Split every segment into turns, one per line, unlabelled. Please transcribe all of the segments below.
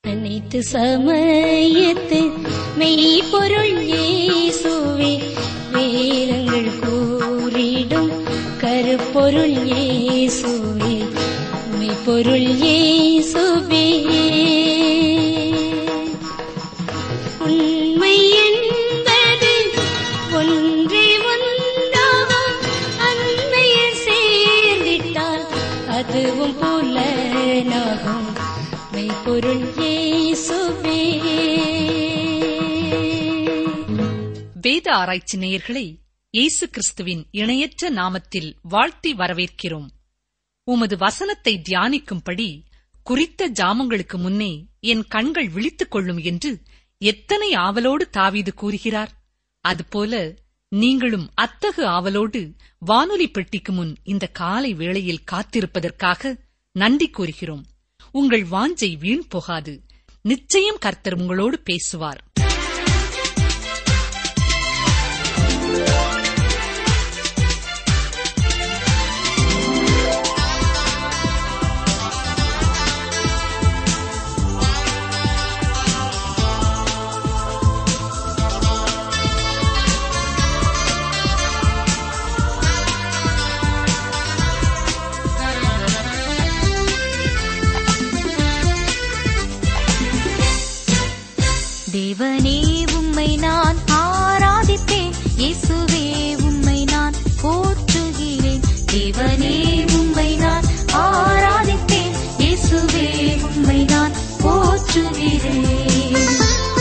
அனைத்து சமயத்து மெய்ப்பொருள் இயேசுவே வேதங்கள் கூறிடும் கருப்பொருள் இயேசுவே மெய்ப்பொருள் இயேசுவே உண்மை என்பது ஒன்றே ஒன்றாகும் அண்மையில் சேர்ந்திட்டால் அதுவும் புலனாகும் மெய்ப்பொருள் இயேசுவே
வேத ஆராய்ச்சி நேயர்களை இயேசு கிறிஸ்துவின் இணையற்ற நாமத்தில் வாழ்த்தி வரவேற்கிறோம் உமது வசனத்தை தியானிக்கும்படி குறித்த ஜாமங்களுக்கு முன்னே என் கண்கள் விழித்துக் கொள்ளும் என்று எத்தனை ஆவலோடு தாவீது கூறுகிறார் அதுபோல நீங்களும் அத்தகு ஆவலோடு வானொலி பெட்டிக்கு முன் இந்த காலை வேளையில் காத்திருப்பதற்காக நன்றி கூறுகிறோம் உங்கள் வாஞ்சை வீண் போகாது நிச்சயம் கர்த்தர் உங்களோடு பேசுவார்
தேவனே உம்மை நான் ஆராதிப்பேன் இயேசுவே உம்மை நான் போற்றுகிறேன் தேவனே உம்மை நான் ஆராதிப்பேன் இயேசுவே உம்மை நான் போற்றுகிறேன்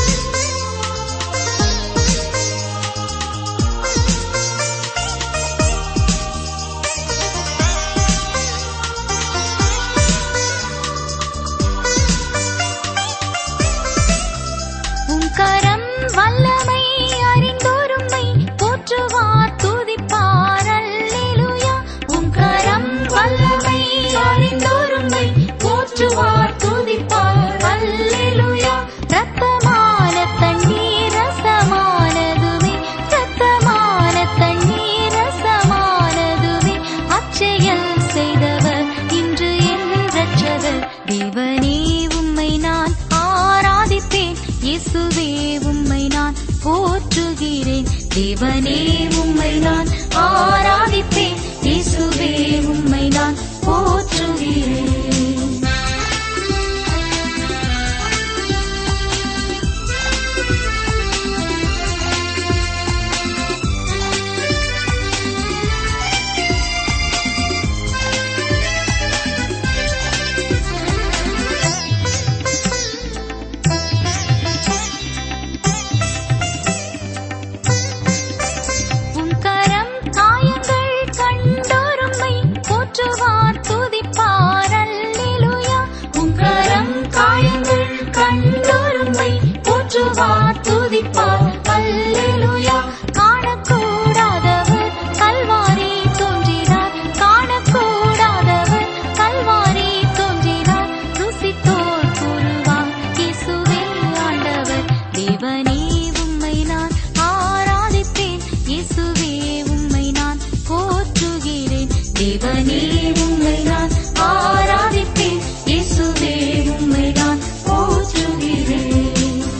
உம் கரம் வல்லமை அறிந்தோரும்மை போற்றுவார் துதிப்பார் அல்லேலூயா உம் கரம் வல்லமை அறிந்தோரும்மை போற்றுவார் துதிப்பார் அல்லேலூயா ரத்தமான தண்ணீர் ரசமானதுவே ரத்தமான தண்ணீர் ரசமானதுவே அச்செயல் செய்தவர் இன்று என் ரட்சகர் தேவனே உம்மை நான் ஆராதிப்பேன் இயேசுவே உம்மை நான் போற்றுகிறேன் தேவனே உம்மை நான் ஆராதிப்பேன் இயேசுவே உம்மை நான் போற்றுகிறேன் உம் கரம் காயங்கள் கண்டோரும்மை போற்றுவார் துதிப்பார் அல்லேலூயா உம் கரம் காயங்கள் கண்டோரும்மை போற்றுவார் துதிப்பார் அல்லேலூயா காணக்கூடாதவர் கல்வாரி தோன்றினார் காணக்கூடாதவர் கல்வாரி தோன்றினார் ருசித்தோர் கூறுவார் இயேசுவே ஆண்டவர் தேவனே உம்மை நான் ஆராதிப்பேன் இயேசுவே உம்மை நான் போற்றுகிறேன் தேவனே உம்மை நான் ஆராதிப்பேன் இயேசுவே உம்மை நான் போற்றுகிறேன்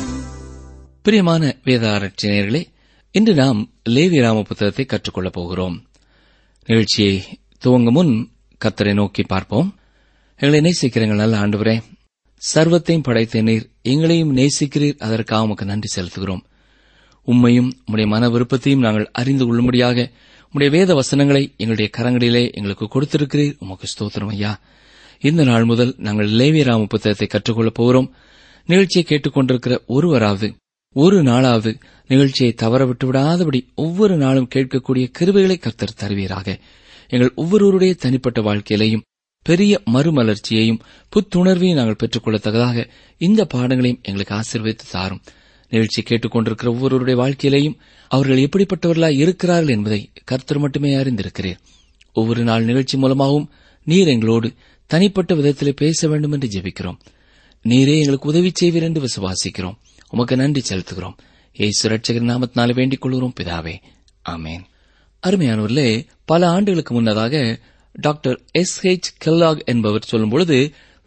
பிரியமான வேத ஆராய்ச்சியர்களே இன்று நாம் லேவி ராம புத்தகத்தை கற்றுக்கொள்ளப் போகிறோம் நிகழ்ச்சியை துவங்கும் முன் கத்தரை நோக்கி பார்ப்போம் எங்களை நேசிக்கிறீர்கள் நல்ல ஆண்டவரே சர்வத்தையும் படைத்த நீர் எங்களையும் நேசிக்கிறீர் அதற்காக உமக்கு நன்றி செலுத்துகிறோம் உம்மையும் உம்முடைய மன விருப்பத்தையும் நாங்கள் அறிந்து கொள்ளும்படியாக உம்முடைய வேத வசனங்களை எங்களுடைய கரங்களிலே எங்களுக்கு கொடுத்திருக்கிறீர் உமக்கு ஸ்தோத்திரம் ஐயா இந்த நாள் முதல் நாங்கள் லேவிய ராம புத்தகத்தை கற்றுக்கொள்ளப் போகிறோம் நிகழ்ச்சியை கேட்டுக்கொண்டிருக்கிற ஒருவராவது ஒரு நாளாவது நிகழ்ச்சியை தவற விட்டு விடாதபடி ஒவ்வொரு நாளும் கேட்கக்கூடிய கிருபைகளை கர்த்தர் தருவீராக எங்கள் ஒவ்வொருவருடைய தனிப்பட்ட வாழ்க்கையிலையும் பெரிய மறுமலர்ச்சியையும் புத்துணர்வையும் நாங்கள் பெற்றுக்கொள்ளத்தக்கதாக இந்த பாடங்களையும் எங்களுக்கு ஆசீர்வதித்து தாரும் நிகழ்ச்சி கேட்டுக்கொண்டிருக்கிற ஒவ்வொருவருடைய வாழ்க்கையிலேயும் அவர்கள் எப்படிப்பட்டவர்களாய் இருக்கிறார்கள் என்பதை கர்த்தர் மட்டுமே அறிந்திருக்கிறீர் ஒவ்வொரு நாள் நிகழ்ச்சி மூலமாகவும் நீர் எங்களோடு தனிப்பட்ட விதத்திலே பேச வேண்டும் என்று ஜெபிக்கிறோம் நீரே எங்களுக்கு உதவி செய்வீர் என்று விசுவாசிக்கிறோம் உமக்கு நன்றி செலுத்துகிறோம் ஏசு ரட்சகர் நாமத்தினால வேண்டிக் கொள்கிறோம் பிதாவே ஆமேன் அருமையானவர்களே பல ஆண்டுகளுக்கு முன்னதாக டாக்டர் எஸ் ஹெச் கெல்லாக் என்பவர் சொல்லும்பொழுது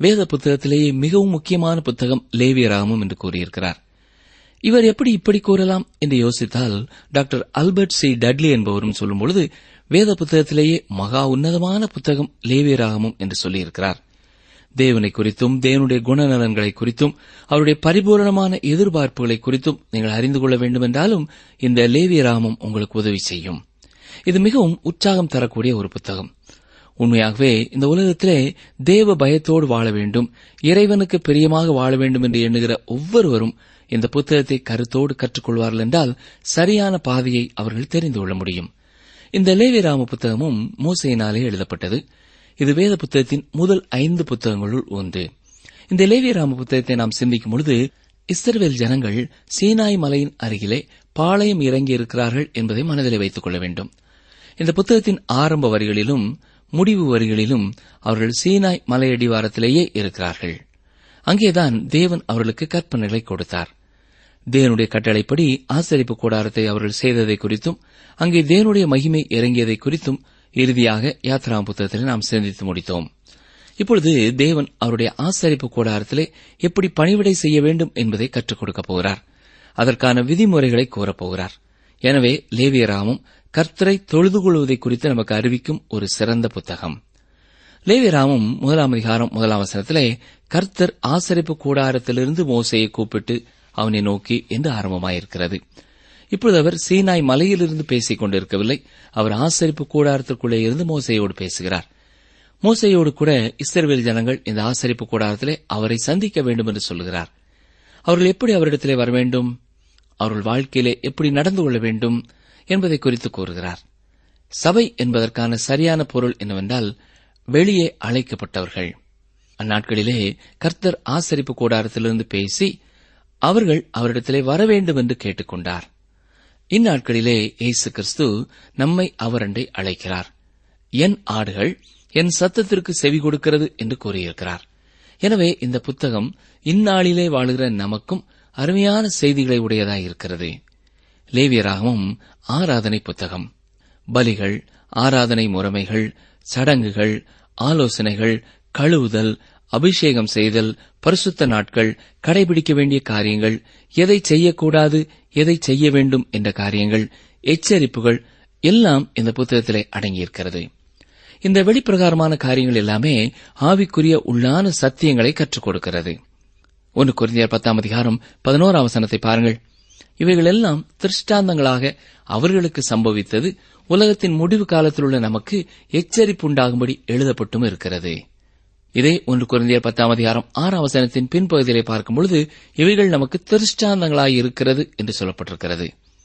வேத புத்தகத்திலேயே மிகவும் முக்கியமான புத்தகம் லேவியராகமும் என்று கூறியிருக்கிறார் இவர் எப்படி இப்படி கூறலாம் என்று யோசித்தால் டாக்டர் அல்பர்ட் சி டட்லி என்பவரும் சொல்லும்பொழுது வேத புத்தகத்திலேயே மகா உன்னதமான புத்தகம் லேவியராகமும் என்று சொல்லியிருக்கிறார் தேவனை குறித்தும் தேவனுடைய குணநலன்களை குறித்தும் அவருடைய பரிபூரணமான எதிர்பார்ப்புகளை குறித்தும் நீங்கள் அறிந்து கொள்ள வேண்டுமென்றாலும் இந்த லேவியராகமும் உங்களுக்கு உதவி செய்யும் இது மிகவும் உற்சாகம் தரக்கூடிய ஒரு புத்தகம் உண்மையாகவே இந்த உலகத்திலே தேவ பயத்தோடு வாழ வேண்டும் இறைவனுக்கு பிரியமாக வாழ வேண்டும் என்று எண்ணுகிற ஒவ்வொருவரும் இந்த புத்தகத்தை கருத்தோடு கற்றுக்கொள்வார்கள் என்றால் சரியான பாதையை அவர்கள் தெரிந்து கொள்ள முடியும் இந்த லேவிராம புத்தகமும் மோசையினாலே எழுதப்பட்டது இது வேத புத்தகத்தின் முதல் ஐந்து புத்தகங்களுள் ஒன்று இந்த லேவியராம புத்தகத்தை நாம் சிந்திக்கும் பொழுது இஸ்ரவேல் ஜனங்கள் சீனாய் மலையின் அருகிலே பாளையம் இறங்கி இருக்கிறார்கள் என்பதை மனதிலே வைத்துக் கொள்ள வேண்டும் இந்த புத்தகத்தின் ஆரம்ப வரிகளிலும் முடிவு வரிகளிலும் அவர்கள் சீனாய் மலையடிவாரத்திலேயே இருக்கிறார்கள் அங்கேதான் தேவன் அவர்களுக்கு கற்பனைகளை கொடுத்தார் தேவனுடைய கட்டளைப்படி ஆசரிப்பு கூடாரத்தை அவர்கள் செய்ததை குறித்தும் அங்கே தேவனுடைய மகிமை இறங்கியதை குறித்தும் இறுதியாக யாத்ராம் புத்தகத்தில் நாம் சிந்தித்து முடித்தோம் இப்பொழுது தேவன் அவருடைய ஆசரிப்பு கூடாரத்திலே எப்படி பணிவிடை செய்ய வேண்டும் என்பதை கற்றுக் கொடுக்கப் போகிறார் அதற்கான விதிமுறைகளை கூறப்போகிறார் எனவே லேவியராமும் கர்த்தரை தொழுது கொள்வதை குறித்து நமக்கு அறிவிக்கும் ஒரு சிறந்த புத்தகம் லேவியராமும் முதலாம் அதிகாரம் முதலாம் வசனத்திலே கர்த்தர் ஆசரிப்பு கூடாரத்திலிருந்து மோசையை கூப்பிட்டு அவனை நோக்கி என்று ஆரம்பமாயிருக்கிறது இப்பொழுது அவர் சீனாய் மலையிலிருந்து பேசிக் கொண்டிருக்கவில்லை அவர் ஆசரிப்பு கூடாரத்திற்குள்ளே இருந்து மோசையோடு பேசுகிறார் மோசையோடு கூட இஸ்ரவேல் ஜனங்கள் இந்த ஆசரிப்பு கூடாரத்திலே அவரை சந்திக்க வேண்டும் என்று சொல்கிறார் அவர்கள் எப்படி அவரிடத்திலே வர வேண்டும் அவர்கள் வாழ்க்கையிலே எப்படி நடந்து கொள்ள வேண்டும் என்பதை குறித்து கூறுகிறார் சபை என்பதற்கான சரியான பொருள் என்னவென்றால் வெளியே அழைக்கப்பட்டவர்கள் அந்நாட்களிலே கர்த்தர் ஆசரிப்பு கூடாரத்திலிருந்து பேசி அவர்கள் அவரிடத்திலே வர வேண்டும் என்று கேட்டுக்கொண்டார் இந்நாட்களிலே இயேசு கிறிஸ்து நம்மை அவரண்டை அழைக்கிறார் என் ஆடுகள் என் சத்தத்திற்கு செவி கொடுக்கிறது என்று கூறியிருக்கிறார் எனவே இந்த புத்தகம் இந்நாளிலே வாழுகிற நமக்கும் அருமையான செய்திகளை உடையதாயிருக்கிறது லேவியராகவும் ஆராதனை புத்தகம் பலிகள் ஆராதனை முறைமைகள் சடங்குகள் ஆலோசனைகள் கழுவுதல் அபிஷேகம் செய்தல் பரிசுத்த நாட்கள் கடைபிடிக்க வேண்டிய காரியங்கள் எதை செய்யக்கூடாது எதை செய்ய வேண்டும் என்ற காரியங்கள் எச்சரிப்புகள் எல்லாம் இந்த புத்தகத்திலே அடங்கியிருக்கிறது இந்த வெளிப்பிரகாரமான காரியங்கள் எல்லாமே ஆவிக்குரிய உள்ளான சத்தியங்களை கற்றுக் கொடுக்கிறது ஒன்று குறிந்தியர் பத்தாம் அதிகாரம் பதினோராம் வசனத்தை பாருங்கள் இவைகள் எல்லாம் திருஷ்டாந்தங்களாக அவர்களுக்கு சம்பவித்தது உலகத்தின் முடிவு காலத்தில் உள்ள நமக்கு எச்சரிப்பு உண்டாகும்படி எழுதப்பட்டும் இருக்கிறது இதே ஒன்று குறைந்தியர் பத்தாம் அதிகாரம் ஆறாம் வசனத்தின் பின்பகுதியிலே பார்க்கும் பொழுது இவைகள் நமக்கு திருஷ்டாந்தங்களாய் இருக்கிறது என்று சொல்லப்பட்டிருக்கிறது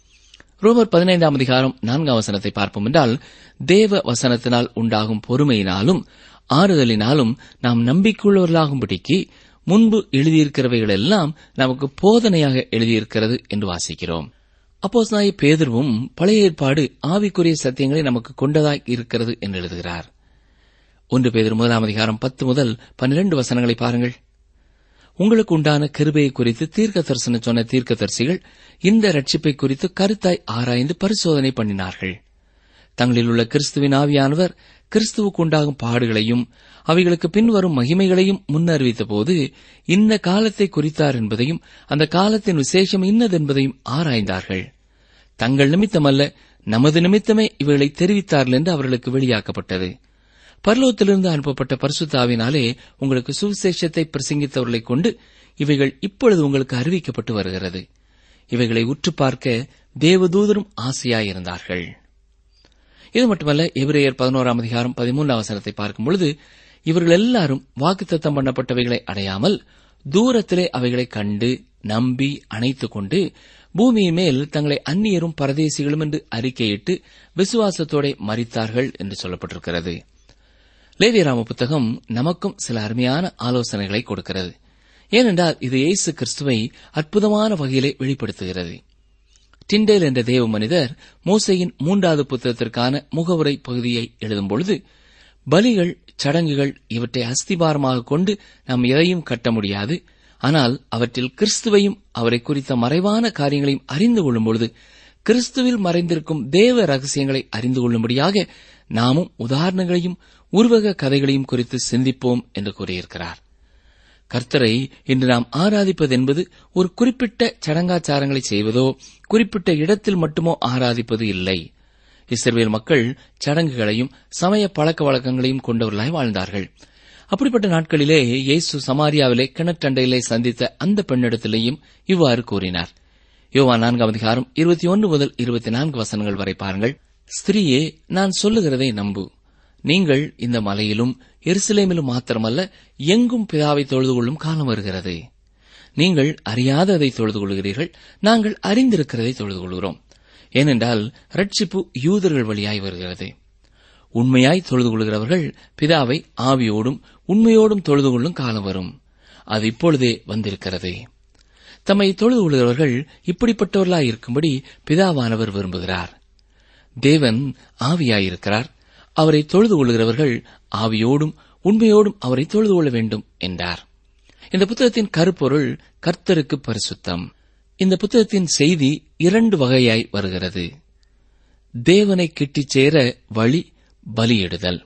ரோமர் பதினைந்தாம் அதிகாரம் நான்காம் வசனத்தை பார்ப்போம் என்றால் தேவ வசனத்தினால் உண்டாகும் பொறுமையினாலும் ஆறுதலினாலும் நாம் நம்பிக்கையுள்ளவர்களாகும்படிக்கு முன்பு எழுதியிருக்கிறவைகள் எல்லாம் நமக்கு போதனையாக எழுதியிருக்கிறது என்று வாசிக்கிறோம் அப்போஸ் நாய் பேதர்வும் பழைய ஏற்பாடு ஆவிக்குரிய சத்தியங்களை நமக்கு கொண்டதாய் இருக்கிறது என்று எழுதுகிறார் ஒன்று பேதர் முதலாம் அதிகாரம் பத்து முதல் பன்னிரண்டு வசனங்களை பாருங்கள் உங்களுக்கு உண்டான கிருபையை குறித்து தீர்க்க தரிசனம் சொன்ன தீர்க்கதரிசிகள் இந்த ரட்சிப்பை குறித்து கருத்தாய் ஆராய்ந்து பரிசோதனை பண்ணினார்கள் தங்களில் உள்ள கிறிஸ்துவின் ஆவியானவர் கிறிஸ்துவுக்கு உண்டாகும் பாடுகளையும் அவைகளுக்கு பின்வரும் மகிமைகளையும் முன்னறிவித்த போது இந்த காலத்தை குறித்தார் என்பதையும் அந்த காலத்தின் விசேஷம் இன்னதென்பதையும் ஆராய்ந்தார்கள் தங்கள் நிமித்தமல்ல நமது நிமித்தமே இவைகளை தெரிவித்தார்கள் என்று அவர்களுக்கு வெளியாக்கப்பட்டது பரலோகத்திலிருந்து அனுப்பப்பட்ட பரிசுத்தாவினாலே உங்களுக்கு சுவிசேஷத்தை பிரசங்கித்தவர்களைக் கொண்டு இவைகள் இப்பொழுது உங்களுக்கு அறிவிக்கப்பட்டு வருகிறது இவைகளை உற்று பார்க்க தேவதூதரும் ஆசையாயிருந்தார்கள் இது மட்டுமல்ல எபிரேயர் பதினோராம் அதிகாரம் பதிமூன்றாம் அவசரத்தை பார்க்கும் பொழுது இவர்கள் எல்லாரும் வாக்குத்தத்தம் பண்ணப்பட்டவைகளை அடையாமல் தூரத்திலே அவைகளை கண்டு நம்பி அணைத்துக் கொண்டு பூமியின் மேல் தங்களை அந்நியரும் பரதேசிகளும் என்று அறிக்கையிட்டு விசுவாசத்தோட மறித்தார்கள் என்று சொல்லப்பட்டிருக்கிறது லேவியராம புத்தகம் நமக்கும் சில அருமையான ஆலோசனைகளை கொடுக்கிறது ஏனென்றால் இது இயேசு கிறிஸ்துவை அற்புதமான வகையிலே வெளிப்படுத்துகிறது டிண்டேல் என்ற தேவ மனிதர் மோசையின் மூன்றாவது புத்தகத்திற்கான முகவுரை பகுதியை எழுதும்பொழுது பலிகள் சடங்குகள் இவற்றை அஸ்திபாரமாக கொண்டு நாம் எதையும் கட்ட முடியாது ஆனால் அவற்றில் கிறிஸ்துவையும் அவரை குறித்த மறைவான காரியங்களையும் அறிந்து கொள்ளும் பொழுது கிறிஸ்துவில் மறைந்திருக்கும் தேவ ரகசியங்களை அறிந்து கொள்ளும்படியாக நாமும் உதாரணங்களையும் உருவக கதைகளையும் குறித்து சிந்திப்போம் என்று கூறியிருக்கிறார் கர்த்தரை இன்று நாம் ஆராதிப்பது என்பது ஒரு குறிப்பிட்ட சடங்காச்சாரங்களை செய்வதோ குறிப்பிட்ட இடத்தில் மட்டுமோ ஆராதிப்பது இல்லை இஸ்ரவேல் மக்கள் சடங்குகளையும் சமய பழக்க வழக்கங்களையும் கொண்டவர்களாய் வாழ்ந்தார்கள் அப்படிப்பட்ட நாட்களிலே இயேசு சமாரியாவிலே கிணற்றண்டையிலே சந்தித்த அந்த பெண்ணிடத்திலேயும் இவ்வாறு கூறினார் யோவான் நான்காம் அதிகாரம் இருபத்தி ஒன்று முதல் இருபத்தி நான்கு வசனங்கள் வரை பாருங்கள் ஸ்திரீயே நான் சொல்லுகிறதை நம்பு நீங்கள் இந்த மலையிலும் எருசலேமிலும் மாத்திரமல்ல எங்கும் பிதாவை தொழுது கொள்ளும் காலம் வருகிறது நீங்கள் அறியாததை தொழுது கொள்கிறீர்கள் நாங்கள் அறிந்திருக்கிறதை தொழுது கொள்கிறோம் ஏனென்றால் ரட்சிப்பு யூதர்கள் வழியாய் வருகிறது உண்மையாய் தொழுது கொள்கிறவர்கள் பிதாவை ஆவியோடும் உண்மையோடும் தொழுது கொள்ளும் காலம் வரும் அது இப்பொழுதே வந்திருக்கிறது தம்மை தொழுது கொள்கிறவர்கள் இப்படிப்பட்டவர்களாய் இருக்கும்படி பிதாவானவர் விரும்புகிறார் தேவன் ஆவியாயிருக்கிறார் அவரை தொழுது கொள்கிறவர்கள் ஆவியோடும் உண்மையோடும் அவரை தொழுது கொள்ள வேண்டும் என்றார் இந்த புத்தகத்தின் கருப்பொருள் கர்த்தருக்கு பரிசுத்தம் இந்த புத்தகத்தின் செய்தி இரண்டு வகையாய் வருகிறது தேவனை கிட்டிச் சேர வழி பலியிடுதல்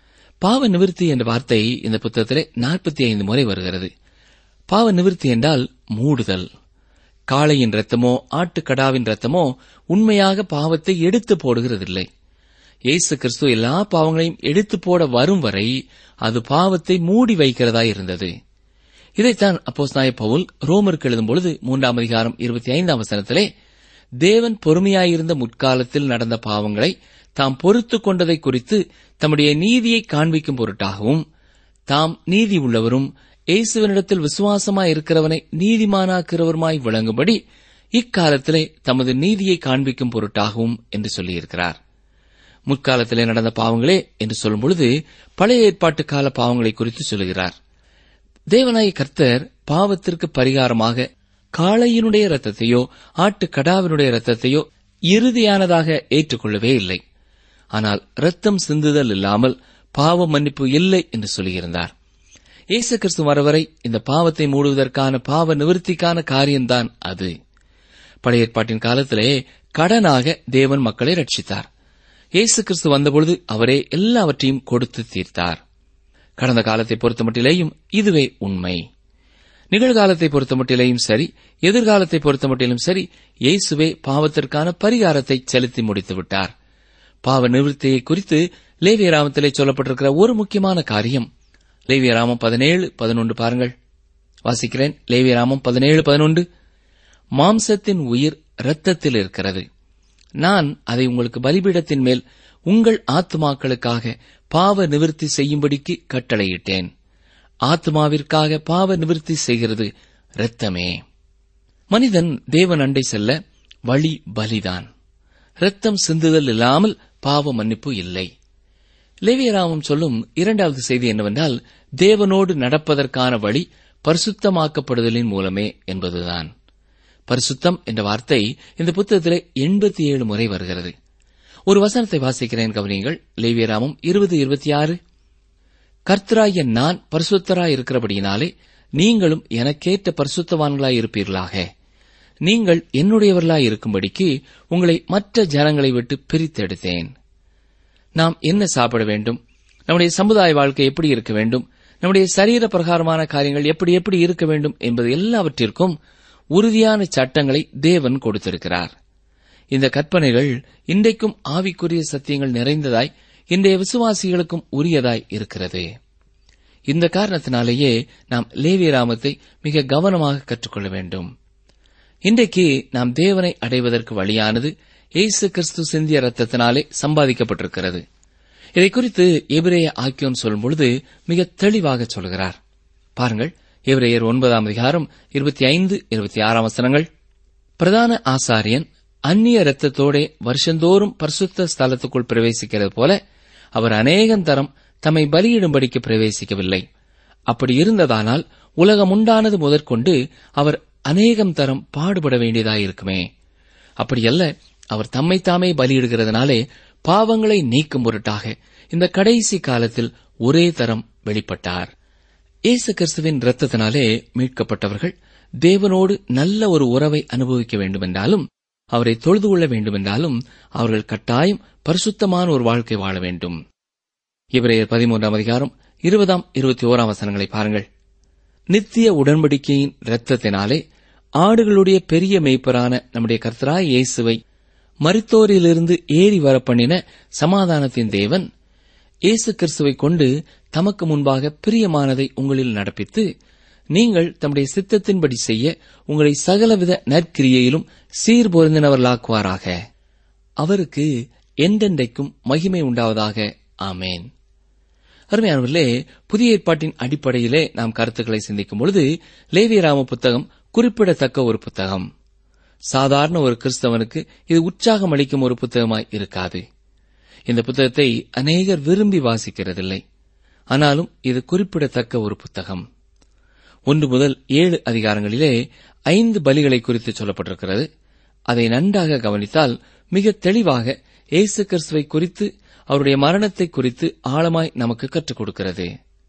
பாவ நிவிர்த்தி என்ற வார்த்தை இந்த புத்தகத்திலே நாற்பத்தி ஐந்து முறை வருகிறது பாவ நிவிர்த்தி என்றால் மூடுதல் காளையின் ரத்தமோ ஆட்டுக்கடாவின் ரத்தமோ உண்மையாக பாவத்தை எடுத்து போடுகிறதில்லை இயேசு கிறிஸ்து எல்லா பாவங்களையும் எடுத்து போட வரும் வரை அது பாவத்தை மூடி வைக்கிறதா இருந்தது இதைத்தான் அப்போஸ் நாய பவுல் ரோமருக்கு எழுதும் பொழுது மூன்றாம் அதிகாரம் இருபத்தி ஐந்தாம் வசனத்திலே தேவன் பொறுமையாயிருந்த முற்காலத்தில் நடந்த பாவங்களை தாம் பொறுத்துக் கொண்டதை குறித்து தம்முடைய நீதியை காண்பிக்கும் பொருட்டாகவும் தாம் நீதி உள்ளவரும் இயேசுவனிடத்தில் விசுவாசமாய் இருக்கிறவனை நீதிமானாக்கிறவருமாய் விளங்கும்படி இக்காலத்திலே தமது நீதியை காண்பிக்கும் பொருட்டாகவும் என்று சொல்லியிருக்கிறார் முற்காலத்திலே நடந்த பாவங்களே என்று சொல்லும் பொழுது பழைய ஏற்பாட்டு கால பாவங்களை குறித்து சொல்லுகிறார் தேவனாய கர்த்தர் பாவத்திற்கு பரிகாரமாக காளையினுடைய ரத்தத்தையோ ஆட்டுக்கடாவினுடைய ரத்தத்தையோ இறுதியானதாக ஏற்றுக்கொள்ளவே இல்லை ஆனால் ரத்தம் சிந்துதல் இல்லாமல் பாவ மன்னிப்பு இல்லை என்று சொல்லியிருந்தார் இயேசு கிறிஸ்து வரவரை இந்த பாவத்தை மூடுவதற்கான பாவ நிவர்த்திக்கான காரியம்தான் அது பழைய ஏற்பாட்டின் காலத்திலே கடனாக தேவன் மக்களை ரட்சித்தார் இயேசு கிறிஸ்து வந்தபொழுது அவரே எல்லாவற்றையும் கொடுத்து தீர்த்தார் கடந்த காலத்தை பொறுத்தமட்டிலேயும் இதுவே உண்மை நிகழ்காலத்தை பொறுத்தமட்டிலேயும் சரி எதிர்காலத்தை பொறுத்தமட்டிலும் சரி இயேசுவே பாவத்திற்கான பரிகாரத்தை செலுத்தி முடித்து விட்டார் பாவ நிவர்த்தியை குறித்து லேவியராமத்திலே சொல்லப்பட்டிருக்கிற ஒரு முக்கியமான காரியம் லேவியராமம் பதினேழு பதினொன்று பாருங்கள் வாசிக்கிறேன் லேவியராமம் பதினேழு பதினொன்று மாம்சத்தின் உயிர் இரத்தத்தில் இருக்கிறது நான் அதை உங்களுக்கு பலிபீடத்தின் மேல் உங்கள் ஆத்மாக்களுக்காக பாவ நிவிர்த்தி செய்யும்படிக்கு கட்டளையிட்டேன் ஆத்மாவிற்காக பாவ நிவிர்த்தி செய்கிறது இரத்தமே மனிதன் தேவன் அண்டை செல்ல வழி பலிதான் இரத்தம் சிந்துதல் இல்லாமல் பாவ மன்னிப்பு இல்லை லேவியராமம் சொல்லும் இரண்டாவது செய்தி என்னவென்றால் தேவனோடு நடப்பதற்கான வழி பரிசுத்தமாக்கப்படுதலின் மூலமே என்பதுதான் பரிசுத்தம் என்ற வார்த்தை இந்த புத்தகத்திலே எண்பத்தி ஏழு முறை வருகிறது ஒரு வசனத்தை வாசிக்கிறேன் கவனியுங்கள் லேவியராமம் இருபது இருபத்தி ஆறு கர்த்தராய நான் பரிசுத்தராய் இருக்கிறபடியினாலே நீங்களும் எனக்கேற்ற பரிசுத்தவான்களாய் இருப்பீர்களாக நீங்கள் என்னுடையவர்களாய் இருக்கும்படிக்கு உங்களை மற்ற ஜனங்களை விட்டு பிரித்தெடுத்தேன் நாம் என்ன சாப்பிட வேண்டும் நம்முடைய சமுதாய வாழ்க்கை எப்படி இருக்க வேண்டும் நம்முடைய சரீர பிரகாரமான காரியங்கள் எப்படி எப்படி இருக்க வேண்டும் என்பது எல்லாவற்றிற்கும் உறுதியான சட்டங்களை தேவன் கொடுத்திருக்கிறார் இந்த கற்பனைகள் இன்றைக்கும் ஆவிக்குரிய சத்தியங்கள் நிறைந்ததாய் இன்றைய விசுவாசிகளுக்கும் உரியதாய் இருக்கிறது இந்த காரணத்தினாலேயே நாம் லேவியராமத்தை மிக கவனமாக கற்றுக்கொள்ள வேண்டும் இன்றைக்கு நாம் தேவனை அடைவதற்கு வழியானது இயேசு கிறிஸ்து சிந்திய ரத்தத்தினாலே சம்பாதிக்கப்பட்டிருக்கிறது இதை குறித்து எபிரேய ஆக்கியோன் சொல்லும் பொழுது மிக தெளிவாக சொல்கிறார் பாருங்கள் எபிரேயர் ஒன்பதாம் அதிகாரம் இருபத்தி ஐந்து இருபத்தி ஆறாம் வசனங்கள் பிரதான ஆசாரியன் அந்நிய இரத்தத்தோடே வருஷந்தோறும் பரிசுத்த ஸ்தலத்துக்குள் பிரவேசிக்கிறது போல அவர் அநேகம் தரம் தம்மை பலியிடும்படிக்கு பிரவேசிக்கவில்லை அப்படி இருந்ததானால் உலகம் உண்டானது முதற்கொண்டு அவர் அநேகம் தரம் பாடுபட வேண்டியதாயிருக்குமே அப்படியல்ல அவர் தம்மை தாமே பலியிடுகிறதுனாலே பாவங்களை நீக்கும் பொருட்டாக இந்த கடைசி காலத்தில் ஒரே தரம் வெளிப்பட்டார் இயேசு கிறிஸ்துவின் இரத்தத்தினாலே மீட்கப்பட்டவர்கள் தேவனோடு நல்ல ஒரு உறவை அனுபவிக்க வேண்டுமென்றாலும் அவரை தொழுது கொள்ள வேண்டுமென்றாலும் அவர்கள் கட்டாயம் பரிசுத்தமான ஒரு வாழ்க்கை வாழ வேண்டும் இவரையர் பதிமூன்றாம் அதிகாரம் இருபதாம் இருபத்தி ஓராம் வசனங்களை பாருங்கள் நித்திய உடன்படிக்கையின் இரத்தத்தினாலே ஆடுகளுடைய பெரிய மேய்ப்பரான நம்முடைய கர்த்தராய் இயேசுவை மரித்தோரிலிருந்து ஏறி வர பண்ணின சமாதானத்தின் தேவன் இயேசு கிறிஸ்துவை கொண்டு தமக்கு முன்பாக பிரியமானதை உங்களில் நடப்பித்து நீங்கள் தம்முடைய சித்தத்தின்படி செய்ய உங்களை சகலவித நற்கிரியையிலும் சீர்பொருந்தினவர்களாக்குவாராக அவருக்கு என்றென்றைக்கும் மகிமை உண்டாவதாக ஆமேன் அருமையானவர்களே புதிய ஏற்பாட்டின் அடிப்படையிலே நாம் கருத்துக்களை சிந்திக்கும் பொழுது லேவியராம புத்தகம் குறிப்பிடத்தக்க ஒரு புத்தகம் சாதாரண ஒரு கிறிஸ்தவனுக்கு இது உற்சாகம் அளிக்கும் ஒரு புத்தகமாய் இருக்காது இந்த புத்தகத்தை அநேகர் விரும்பி வாசிக்கிறதில்லை ஆனாலும் இது குறிப்பிடத்தக்க ஒரு புத்தகம் ஒன்று முதல் ஏழு அதிகாரங்களிலே ஐந்து பலிகளை குறித்து சொல்லப்பட்டிருக்கிறது அதை நன்றாக கவனித்தால் மிக தெளிவாக இயேசு கிறிஸ்துவை குறித்து அவருடைய மரணத்தை குறித்து ஆழமாய் நமக்கு கற்றுக் கொடுக்கிறது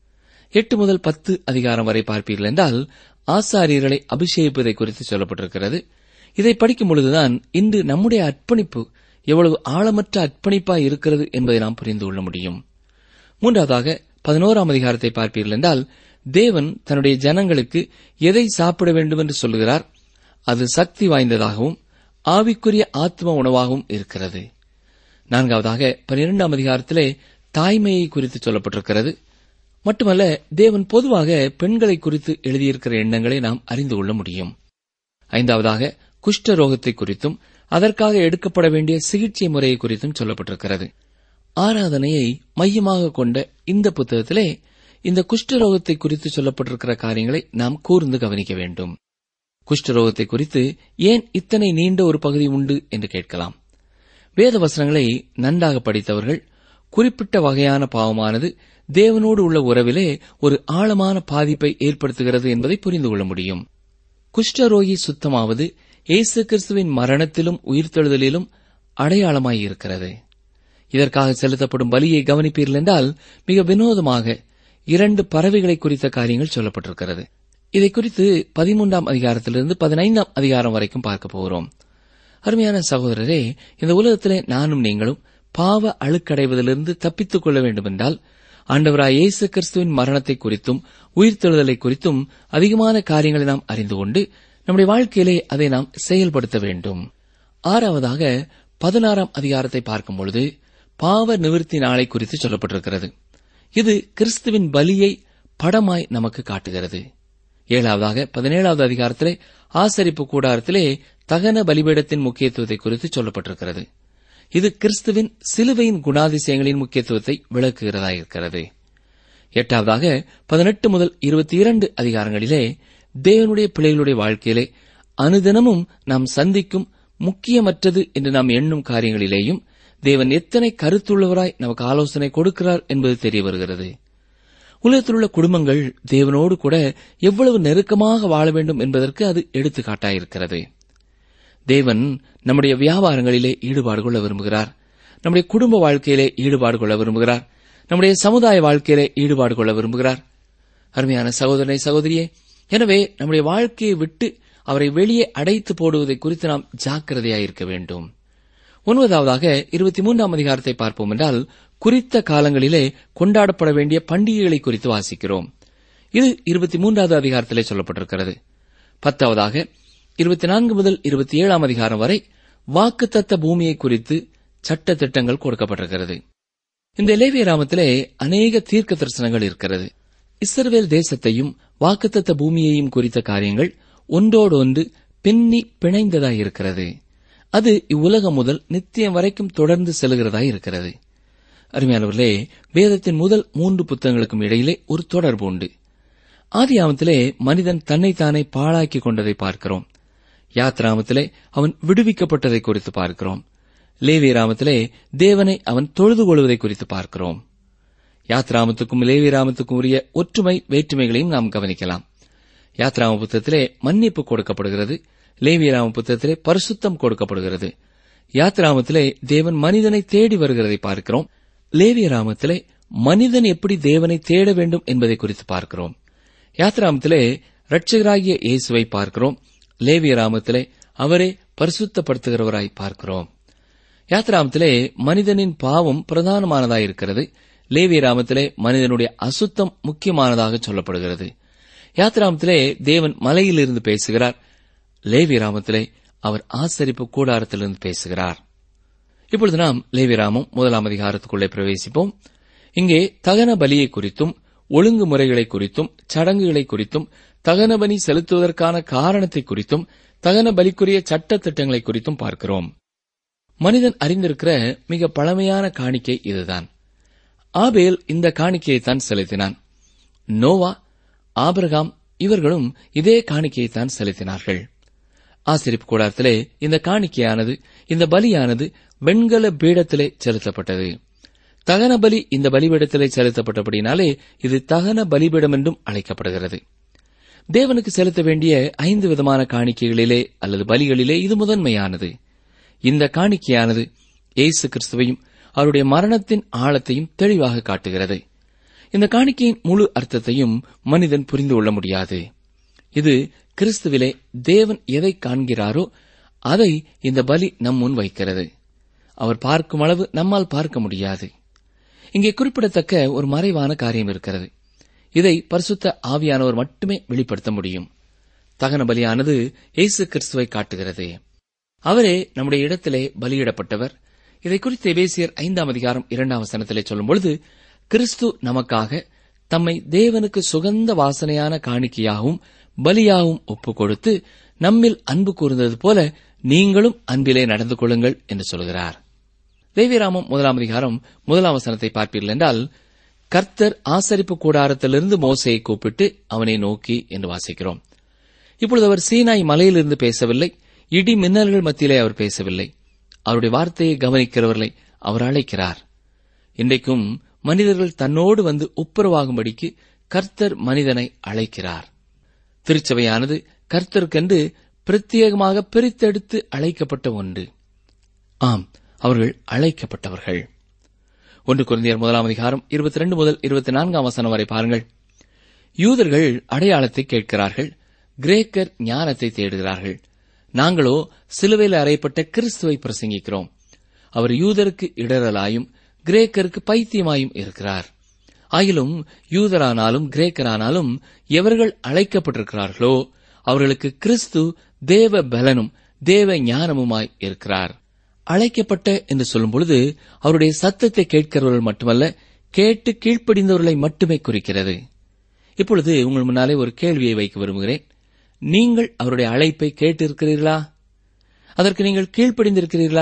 எட்டு முதல் பத்து அதிகாரம் வரை பார்ப்பீர்கள் என்றால் ஆசாரியர்களை அபிஷேகிப்பதை குறித்து சொல்லப்பட்டிருக்கிறது இதை படிக்கும் பொழுதுதான் இன்று நம்முடைய அர்ப்பணிப்பு எவ்வளவு ஆழமற்ற அர்ப்பணிப்பாய் இருக்கிறது என்பதை நாம் புரிந்து கொள்ள முடியும் மூன்றாவதாக பதினோராம் அதிகாரத்தை பார்ப்பீர்கள் என்றால் தேவன் தன்னுடைய ஜனங்களுக்கு எதை சாப்பிட வேண்டும் என்று சொல்லுகிறார் அது சக்தி வாய்ந்ததாகவும் ஆவிக்குரிய ஆத்ம உணவாகவும் இருக்கிறது நான்காவதாக பனிரெண்டாம் அதிகாரத்திலே தாய்மையை குறித்து சொல்லப்பட்டிருக்கிறது மட்டுமல்ல தேவன் பொதுவாக பெண்களை குறித்து எழுதியிருக்கிற எண்ணங்களை நாம் அறிந்து கொள்ள முடியும் ஐந்தாவதாக குஷ்ட ரோகத்தை குறித்தும் அதற்காக எடுக்கப்பட வேண்டிய சிகிச்சை முறையை குறித்தும் சொல்லப்பட்டிருக்கிறது ஆராதனையை மையமாக கொண்ட இந்த புத்தகத்திலே இந்த குஷ்டரோகத்தை குறித்து சொல்லப்பட்டிருக்கிற காரியங்களை நாம் கூர்ந்து கவனிக்க வேண்டும் குஷ்டரோகத்தை குறித்து ஏன் இத்தனை நீண்ட ஒரு பகுதி உண்டு என்று கேட்கலாம் வேத வசனங்களை நன்றாக படித்தவர்கள் குறிப்பிட்ட வகையான பாவமானது தேவனோடு உள்ள உறவிலே ஒரு ஆழமான பாதிப்பை ஏற்படுத்துகிறது என்பதை புரிந்து கொள்ள முடியும் குஷ்டரோகி சுத்தமாவது இயேசு கிறிஸ்துவின் மரணத்திலும் உயிர்த்தெழுதலிலும் அடையாளமாயிருக்கிறது இதற்காக செலுத்தப்படும் பலியை கவனிப்பீர்கள் என்றால் மிக வினோதமாக இரண்டு பறவைகளை குறித்த காரியங்கள் சொல்லப்பட்டிருக்கிறது இதை குறித்து பதிமூன்றாம் அதிகாரத்திலிருந்து பதினைந்தாம் அதிகாரம் வரைக்கும் பார்க்க போகிறோம் அருமையான சகோதரரே இந்த உலகத்திலே நானும் நீங்களும் பாவ அழுக்கடைவதிலிருந்து தப்பித்துக் கொள்ள வேண்டுமென்றால் ஆண்டவராய் இயேசு கிறிஸ்துவின் மரணத்தை குறித்தும் உயிர்த்தெழுதலை குறித்தும் அதிகமான காரியங்களை நாம் அறிந்து கொண்டு நம்முடைய வாழ்க்கையிலே அதை நாம் செயல்படுத்த வேண்டும் ஆறாவதாக பதினாறாம் அதிகாரத்தை பார்க்கும் பொழுது பாவ நிவர்த்தி நாளை குறித்து சொல்லப்பட்டிருக்கிறது இது கிறிஸ்துவின் பலியை படமாய் நமக்கு காட்டுகிறது ஏழாவதாக பதினேழாவது அதிகாரத்திலே ஆசரிப்பு கூடாரத்திலே தகன பலிபீடத்தின் முக்கியத்துவத்தை குறித்து சொல்லப்பட்டிருக்கிறது இது கிறிஸ்துவின் சிலுவையின் குணாதிசயங்களின் முக்கியத்துவத்தை விளக்குகிறதா இருக்கிறது எட்டாவதாக பதினெட்டு முதல் இருபத்தி இரண்டு அதிகாரங்களிலே தேவனுடைய பிள்ளைகளுடைய வாழ்க்கையிலே அனுதினமும் நாம் சந்திக்கும் முக்கியமற்றது என்று நாம் எண்ணும் காரியங்களிலேயும் தேவன் எத்தனை கருத்துள்ளவராய் நமக்கு ஆலோசனை கொடுக்கிறார் என்பது தெரிய வருகிறது உலகத்தில் உள்ள குடும்பங்கள் தேவனோடு கூட எவ்வளவு நெருக்கமாக வாழ வேண்டும் என்பதற்கு அது எடுத்துக்காட்டாயிருக்கிறது தேவன் நம்முடைய வியாபாரங்களிலே ஈடுபாடு கொள்ள விரும்புகிறார் நம்முடைய குடும்ப வாழ்க்கையிலே ஈடுபாடு கொள்ள விரும்புகிறார் நம்முடைய சமுதாய வாழ்க்கையிலே ஈடுபாடு கொள்ள விரும்புகிறார் அருமையான சகோதரனை சகோதரியே எனவே நம்முடைய வாழ்க்கையை விட்டு அவரை வெளியே அடைத்து போடுவதை குறித்து நாம் ஜாக்கிரதையாயிருக்க வேண்டும் ஒன்பதாவதாக இருபத்தி மூன்றாம் அதிகாரத்தை பார்ப்போம் என்றால் குறித்த காலங்களிலே கொண்டாடப்பட வேண்டிய பண்டிகைகளை குறித்து வாசிக்கிறோம் இது இருபத்தி மூன்றாவது அதிகாரத்திலே சொல்லப்பட்டிருக்கிறது பத்தாவதாக இருபத்தி நான்கு முதல் இருபத்தி ஏழாம் அதிகாரம் வரை வாக்குத்தத்த பூமியை குறித்து சட்ட திட்டங்கள் கொடுக்கப்பட்டிருக்கிறது இந்த இலேவிய ராமத்திலே அநேக தீர்க்க தரிசனங்கள் இருக்கிறது இஸ்ரவேல் தேசத்தையும் வாக்குத்தத்த பூமியையும் குறித்த காரியங்கள் ஒன்றோடு ஒன்று பின்னி பிணைந்ததாயிருக்கிறது அது இவ்வுலகம் முதல் நித்தியம் வரைக்கும் தொடர்ந்து செல்கிறதாய் இருக்கிறது அருமையானவர்களே வேதத்தின் முதல் மூன்று புத்தகங்களுக்கும் இடையிலே ஒரு தொடர்பு உண்டு ஆதியாமத்திலே மனிதன் தன்னைத்தானே பாழாக்கிக் கொண்டதை பார்க்கிறோம் யாத்ராமத்திலே அவன் விடுவிக்கப்பட்டதை குறித்து பார்க்கிறோம் லேவி ராமத்திலே தேவனை அவன் தொழுது கொள்வதை குறித்து பார்க்கிறோம் யாத்ராமத்துக்கும் லேவி ராமத்துக்கும் உரிய ஒற்றுமை வேற்றுமைகளையும் நாம் கவனிக்கலாம் யாத்ராம புத்தகத்திலே மன்னிப்பு கொடுக்கப்படுகிறது லேவியராம புத்தகத்திலே பரிசுத்தம் கொடுக்கப்படுகிறது யாத்ராமத்திலே தேவன் மனிதனை தேடி வருகிறதை பார்க்கிறோம் லேவியராமத்திலே மனிதன் எப்படி தேவனை தேட வேண்டும் என்பதை குறித்து பார்க்கிறோம் யாத்ராமத்திலே ரட்சகராகிய இயேசுவை பார்க்கிறோம் லேவியராமத்திலே அவரே பரிசுத்தப்படுத்துகிறவராய் பார்க்கிறோம் யாத்ராமத்திலே மனிதனின் பாவம் பிரதானமானதாயிருக்கிறது லேவியராமத்திலே மனிதனுடைய அசுத்தம் முக்கியமானதாக சொல்லப்படுகிறது யாத்ராமத்திலே தேவன் மலையிலிருந்து பேசுகிறார் லேவிராமத்திலே அவர் ஆசரிப்பு கூடாரத்திலிருந்து பேசுகிறார் இப்பொழுது நாம் லேவிராமம் முதலாம் அதிகாரத்துக்குள்ளே பிரவேசிப்போம் இங்கே தகன பலியை குறித்தும் ஒழுங்குமுறைகளை குறித்தும் சடங்குகளை குறித்தும் தகன பலி செலுத்துவதற்கான காரணத்தை குறித்தும் தகன பலிக்குரிய சட்ட திட்டங்களை குறித்தும் பார்க்கிறோம் மனிதன் அறிந்திருக்கிற மிக பழமையான காணிக்கை இதுதான் ஆபேல் இந்த காணிக்கையைத்தான் செலுத்தினான் நோவா ஆபிரகாம் இவர்களும் இதே காணிக்கையைத்தான் செலுத்தினார்கள் ஆசிரிப்பு கூடாரத்திலே இந்த காணிக்கையானது இந்த பலியானது வெண்கல பீடத்திலே செலுத்தப்பட்டது தகன பலி இந்த பலிபீடத்திலே செலுத்தப்பட்டபடினாலே இது தகன பலிபீடம் என்றும் அழைக்கப்படுகிறது தேவனுக்கு செலுத்த வேண்டிய ஐந்து விதமான காணிக்கைகளிலே அல்லது பலிகளிலே இது முதன்மையானது இந்த காணிக்கையானது இயேசு கிறிஸ்துவையும் அவருடைய மரணத்தின் ஆழத்தையும் தெளிவாக காட்டுகிறது இந்த காணிக்கையின் முழு அர்த்தத்தையும் மனிதன் புரிந்து கொள்ள முடியாது இது கிறிஸ்துவிலே தேவன் எதை காண்கிறாரோ அதை இந்த பலி நம் முன் வைக்கிறது அவர் பார்க்கும் அளவு நம்மால் பார்க்க முடியாது இங்கே குறிப்பிடத்தக்க ஒரு மறைவான காரியம் இருக்கிறது இதை பரிசுத்த ஆவியானவர் மட்டுமே வெளிப்படுத்த முடியும் தகன பலியானது இயேசு கிறிஸ்துவை காட்டுகிறது அவரே நம்முடைய இடத்திலே பலியிடப்பட்டவர் இதை குறித்து எபேசியர் ஐந்தாம் அதிகாரம் இரண்டாம் வசனத்திலே சொல்லும் பொழுது கிறிஸ்து நமக்காக தம்மை தேவனுக்கு சுகந்த வாசனையான காணிக்கையாகவும் பலியாகவும் ஒப்புக் கொடுத்து நம்மில் அன்பு கூர்ந்தது போல நீங்களும் அன்பிலே நடந்து கொள்ளுங்கள் என்று சொல்கிறார் தேவிராமம் முதலாம் அதிகாரம் முதலாம் வசனத்தை பார்ப்பீர்கள் என்றால் கர்த்தர் ஆசரிப்பு கூடாரத்திலிருந்து மோசையை கூப்பிட்டு அவனை நோக்கி என்று வாசிக்கிறோம் இப்பொழுது அவர் சீனாய் மலையிலிருந்து பேசவில்லை இடி மின்னல்கள் மத்தியிலே அவர் பேசவில்லை அவருடைய வார்த்தையை கவனிக்கிறவர்களை அவர் அழைக்கிறார் இன்றைக்கும் மனிதர்கள் தன்னோடு வந்து ஒப்புரவாகும்படிக்கு கர்த்தர் மனிதனை அழைக்கிறார் திருச்சபையானது கர்த்தருக்கென்று பிரத்யேகமாக பிரித்தெடுத்து அழைக்கப்பட்ட ஒன்று ஆம் அவர்கள் அழைக்கப்பட்டவர்கள் ஒன்று குழந்தையர் முதலாம் அதிகாரம் இருபத்தி ரெண்டு முதல் இருபத்தி நான்காம் வசனம் வரை பாருங்கள் யூதர்கள் அடையாளத்தை கேட்கிறார்கள் கிரேக்கர் ஞானத்தை தேடுகிறார்கள் நாங்களோ சிலுவையில் அறையப்பட்ட கிறிஸ்துவை பிரசங்கிக்கிறோம் அவர் யூதருக்கு இடரலாயும் கிரேக்கருக்கு பைத்தியமாயும் இருக்கிறார் ஆயிலும் யூதரானாலும் கிரேக்கரானாலும் எவர்கள் அழைக்கப்பட்டிருக்கிறார்களோ அவர்களுக்கு கிறிஸ்து தேவ பலனும் தேவ ஞானமுமாய் இருக்கிறார் அழைக்கப்பட்ட என்று சொல்லும் பொழுது அவருடைய சத்தத்தை கேட்கிறவர்கள் மட்டுமல்ல கேட்டு கீழ்ப்படிந்தவர்களை மட்டுமே குறிக்கிறது இப்பொழுது உங்கள் முன்னாலே ஒரு கேள்வியை வைக்க விரும்புகிறேன் நீங்கள் அவருடைய அழைப்பை கேட்டிருக்கிறீர்களா அதற்கு நீங்கள் கீழ்ப்படிந்திருக்கிறீர்களா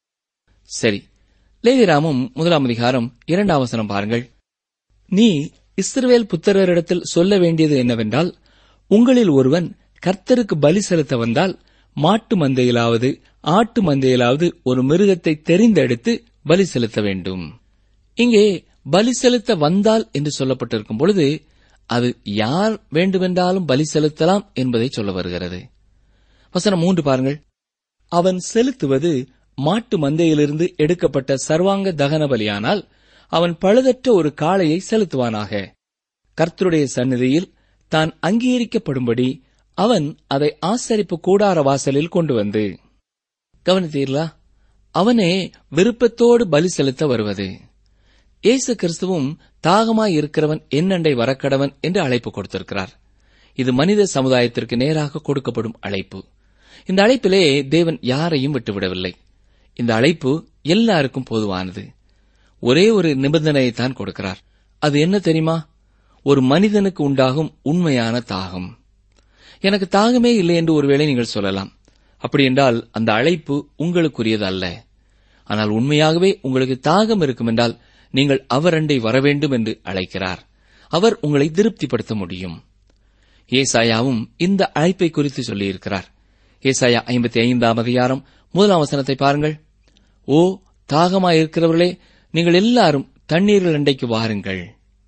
சரி லேவிராமும் முதலாம் அதிகாரம் இரண்டாம் வசனம் பாருங்கள் நீ இஸ்ரவேல் புத்திரரிடத்தில் சொல்ல வேண்டியது என்னவென்றால் உங்களில் ஒருவன் கர்த்தருக்கு பலி செலுத்த வந்தால் மாட்டு மந்தையிலாவது ஆட்டு மந்தையிலாவது ஒரு மிருகத்தை தெரிந்தெடுத்து பலி செலுத்த வேண்டும் இங்கே பலி செலுத்த வந்தால் என்று சொல்லப்பட்டிருக்கும் பொழுது அது யார் வேண்டுமென்றாலும் பலி செலுத்தலாம் என்பதை சொல்ல வருகிறது வசனம் மூன்று பாருங்கள் அவன் செலுத்துவது மாட்டு மந்தையிலிருந்து எடுக்கப்பட்ட சர்வாங்க தகன பலியானால் அவன் பழுதற்ற ஒரு காளையை செலுத்துவானாக கர்த்தருடைய சந்நிதியில் தான் அங்கீகரிக்கப்படும்படி அவன் அதை ஆசரிப்பு கூடார வாசலில் கொண்டு வந்து கவனித்தீர்களா அவனே விருப்பத்தோடு பலி செலுத்த வருவது இயேசு கிறிஸ்துவும் தாகமாய் இருக்கிறவன் என்னண்டை வரக்கடவன் என்று அழைப்பு கொடுத்திருக்கிறார் இது மனித சமுதாயத்திற்கு நேராக கொடுக்கப்படும் அழைப்பு இந்த அழைப்பிலே தேவன் யாரையும் விட்டுவிடவில்லை இந்த அழைப்பு எல்லாருக்கும் பொதுவானது ஒரே ஒரு நிபந்தனையை தான் கொடுக்கிறார் அது என்ன தெரியுமா ஒரு மனிதனுக்கு உண்டாகும் உண்மையான தாகம் எனக்கு தாகமே இல்லை என்று ஒருவேளை நீங்கள் சொல்லலாம் அப்படி என்றால் அந்த அழைப்பு உங்களுக்குரியது அல்ல ஆனால் உண்மையாகவே உங்களுக்கு தாகம் இருக்கும் என்றால் நீங்கள் அவரண்டை வர வேண்டும் என்று அழைக்கிறார் அவர் உங்களை திருப்திப்படுத்த முடியும் ஏசாயாவும் இந்த அழைப்பை குறித்து சொல்லியிருக்கிறார் ஏசாயா ஐம்பத்தி ஐந்தாம் அதிகாரம் முதலாம் வசனத்தை பாருங்கள் ஓ தாகமாயிருக்கிறவர்களே நீங்கள் எல்லாரும் தண்ணீர்கள் அண்டைக்கு வாருங்கள்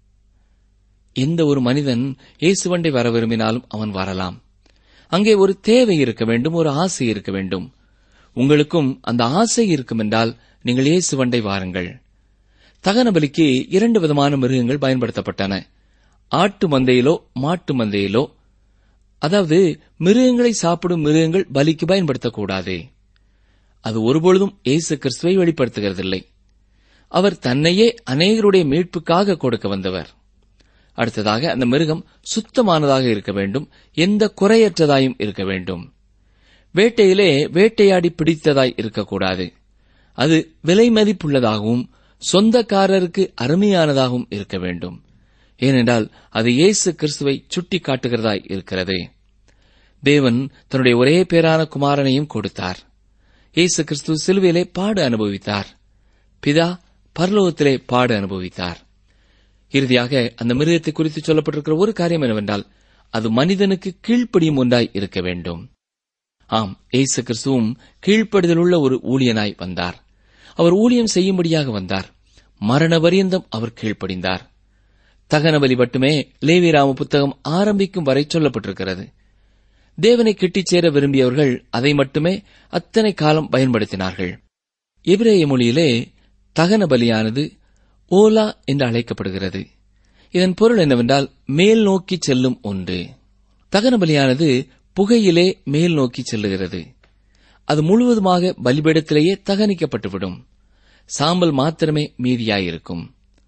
எந்த ஒரு மனிதன் இயேசுவண்டை வர விரும்பினாலும் அவன் வரலாம் அங்கே ஒரு தேவை இருக்க வேண்டும் ஒரு ஆசை இருக்க வேண்டும் உங்களுக்கும் அந்த ஆசை இருக்கும் என்றால் நீங்கள் இயேசுவண்டை வாருங்கள் தகன பலிக்கு இரண்டு விதமான மிருகங்கள் பயன்படுத்தப்பட்டன ஆட்டு மந்தையிலோ மாட்டு மந்தையிலோ அதாவது மிருகங்களை சாப்பிடும் மிருகங்கள் பலிக்கு பயன்படுத்தக்கூடாது அது ஒருபொழுதும் இயேசு கிறிஸ்துவை வெளிப்படுத்துகிறதில்லை அவர் தன்னையே அநேகருடைய மீட்புக்காக கொடுக்க வந்தவர் அடுத்ததாக அந்த மிருகம் சுத்தமானதாக இருக்க வேண்டும் எந்த குறையற்றதாயும் இருக்க வேண்டும் வேட்டையிலே வேட்டையாடி பிடித்ததாய் இருக்கக்கூடாது அது விலை மதிப்புள்ளதாகவும் சொந்தக்காரருக்கு அருமையானதாகவும் இருக்க வேண்டும் ஏனென்றால் அது இயேசு கிறிஸ்துவை சுட்டி காட்டுகிறதாய் இருக்கிறது தேவன் தன்னுடைய ஒரே பேரான குமாரனையும் கொடுத்தார் இயேசு கிறிஸ்து சிலுவையிலே பாடு அனுபவித்தார் பிதா பரலோகத்திலே பாடு அனுபவித்தார் இறுதியாக அந்த மிருகத்தை குறித்து சொல்லப்பட்டிருக்கிற ஒரு காரியம் என்னவென்றால் அது மனிதனுக்கு கீழ்ப்படியும் ஒன்றாய் இருக்க வேண்டும் ஆம் இயேசு கிறிஸ்துவும் கீழ்ப்படுதலுள்ள ஒரு ஊழியனாய் வந்தார் அவர் ஊழியம் செய்யும்படியாக வந்தார் மரண பரியந்தம் அவர் கீழ்ப்படிந்தார் தகன பலி மட்டுமே லேவிராம புத்தகம் ஆரம்பிக்கும் வரை சொல்லப்பட்டிருக்கிறது தேவனை கிட்டிச் சேர விரும்பியவர்கள் அதை மட்டுமே அத்தனை காலம் பயன்படுத்தினார்கள் எபிரேய மொழியிலே தகன பலியானது ஓலா என்று அழைக்கப்படுகிறது இதன் பொருள் என்னவென்றால் மேல் நோக்கி செல்லும் ஒன்று தகன பலியானது புகையிலே மேல் நோக்கி செல்லுகிறது அது முழுவதுமாக பலிபீடத்திலேயே தகனிக்கப்பட்டுவிடும் சாம்பல் மாத்திரமே மீதியாயிருக்கும்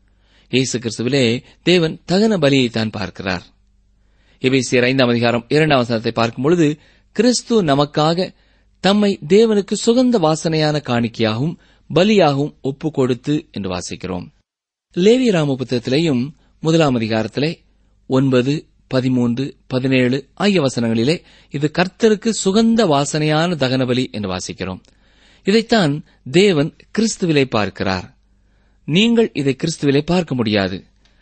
இயேசு கிறிஸ்துவிலே தேவன் தகன பலியைத்தான் பார்க்கிறார் எபேசியர் ஐந்தாம் அதிகாரம் இரண்டாம் வசனத்தை பார்க்கும் பொழுது கிறிஸ்து நமக்காக தம்மை தேவனுக்கு சுகந்த வாசனையான காணிக்கையாகவும் பலியாகவும் ஒப்பு கொடுத்து என்று வாசிக்கிறோம் லேவியராம புத்தகத்திலேயும் முதலாம் அதிகாரத்திலே ஒன்பது பதிமூன்று பதினேழு ஆகிய வசனங்களிலே இது கர்த்தருக்கு சுகந்த வாசனையான தகனபலி என்று வாசிக்கிறோம் இதைத்தான் தேவன் கிறிஸ்துவிலே பார்க்கிறார் நீங்கள் இதை கிறிஸ்துவிலே பார்க்க முடியாது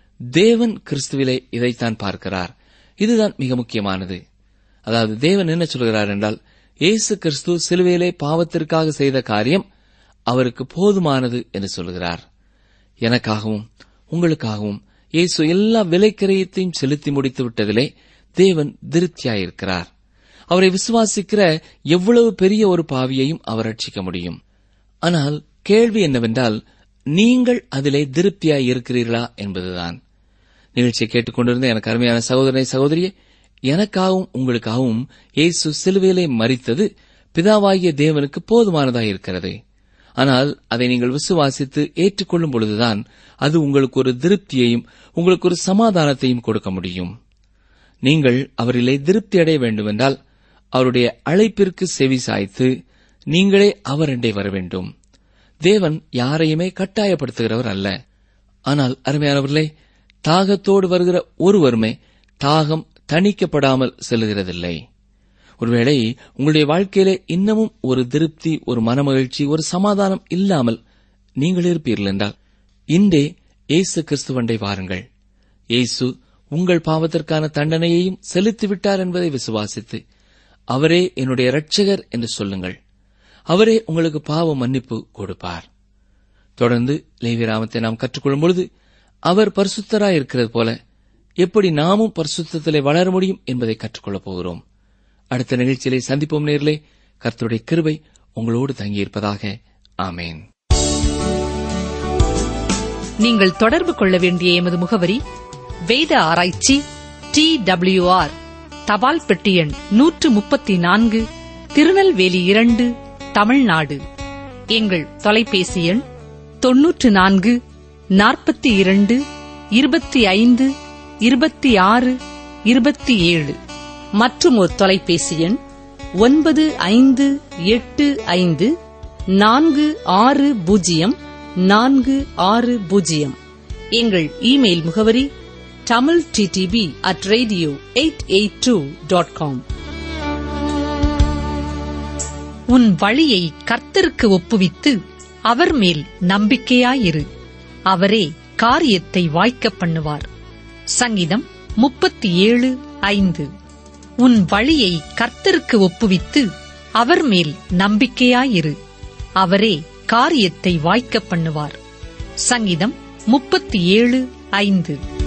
தேவன் கிறிஸ்துவிலே இதைத்தான் பார்க்கிறார் இதுதான் மிக முக்கியமானது அதாவது தேவன் என்ன சொல்கிறார் என்றால் இயேசு கிறிஸ்து சிலுவையிலே பாவத்திற்காக செய்த காரியம் அவருக்கு போதுமானது என்று சொல்கிறார் எனக்காகவும் உங்களுக்காகவும் இயேசு எல்லா விலைக்கிரயத்தையும் செலுத்தி முடித்து விட்டதிலே தேவன் திருப்தியாயிருக்கிறார் அவரை விசுவாசிக்கிற எவ்வளவு பெரிய ஒரு பாவியையும் அவர் ரட்சிக்க முடியும் ஆனால் கேள்வி என்னவென்றால் நீங்கள் அதிலே திருப்தியாய் இருக்கிறீர்களா என்பதுதான் நிகழ்ச்சியை கேட்டுக்கொண்டிருந்த எனக்கு அருமையான சகோதரனை சகோதரியே எனக்காகவும் உங்களுக்காகவும் இயேசு சிலுவையிலே மறித்தது பிதாவாகிய தேவனுக்கு போதுமானதாய் இருக்கிறது ஆனால் அதை நீங்கள் விசுவாசித்து ஏற்றுக்கொள்ளும் பொழுதுதான் அது உங்களுக்கு ஒரு திருப்தியையும் உங்களுக்கு ஒரு சமாதானத்தையும் கொடுக்க முடியும் நீங்கள் அவரிலே திருப்தி அடைய வேண்டுமென்றால் அவருடைய அழைப்பிற்கு செவி சாய்த்து நீங்களே அவரண்டை வர வேண்டும் தேவன் யாரையுமே கட்டாயப்படுத்துகிறவர் அல்ல ஆனால் அருமையானவர்களே தாகத்தோடு வருகிற ஒருவருமே தாகம் தணிக்கப்படாமல் செல்லுகிறதில்லை ஒருவேளை உங்களுடைய வாழ்க்கையிலே இன்னமும் ஒரு திருப்தி ஒரு மனமகிழ்ச்சி ஒரு சமாதானம் இல்லாமல் நீங்கள் இருப்பீர்கள் என்றால் இன்றே இயேசு கிறிஸ்துவண்டை வாருங்கள் இயேசு உங்கள் பாவத்திற்கான தண்டனையையும் செலுத்திவிட்டார் என்பதை விசுவாசித்து அவரே என்னுடைய இரட்சகர் என்று சொல்லுங்கள் அவரே உங்களுக்கு பாவ மன்னிப்பு கொடுப்பார் தொடர்ந்து லேவிராமத்தை நாம் கற்றுக்கொள்ளும் பொழுது அவர் பரிசுத்தராய் இருக்கிறது போல எப்படி நாமும் பரிசுத்தத்திலே வளர முடியும் என்பதை கற்றுக்கொள்ளப் போகிறோம் அடுத்த நிகழ்ச்சியிலே சந்திப்போம் நேர்களே கர்த்தருடைய கிருபை உங்களோடு தங்கியிருப்பதாக ஆமேன்
நீங்கள் தொடர்பு கொள்ள வேண்டிய எமது முகவரி வேத ஆராய்ச்சி டி ஆர் தபால் பெட்டி எண் நூற்று முப்பத்தி நான்கு திருநெல்வேலி இரண்டு தமிழ்நாடு எங்கள் தொலைபேசி எண் தொன்னூற்று நான்கு நாற்பத்தி இரண்டு இருபத்தி ஐந்து இருபத்தி ஆறு இருபத்தி ஏழு மற்றும் ஒரு தொலைபேசி எண் ஒன்பது ஐந்து எட்டு ஐந்து நான்கு ஆறு பூஜ்ஜியம் நான்கு ஆறு பூஜ்ஜியம் எங்கள் இமெயில் முகவரி Tamil DTP at radio eight eight two dot com உன் வழியை கர்த்தருக்கு ஒப்புவித்து அவர் மேல் நம்பிக்கையாயிரு அவரே காரியத்தை வாய்க்கப் பண்ணுவார் சங்கீதம் முப்பத்தி ஏழு ஐந்து உன் வழியை கர்த்தருக்கு ஒப்புவித்து அவர் மேல் நம்பிக்கையாயிரு அவரே காரியத்தை வாய்க்கப் பண்ணுவார் சங்கீதம் முப்பத்தி ஏழு ஐந்து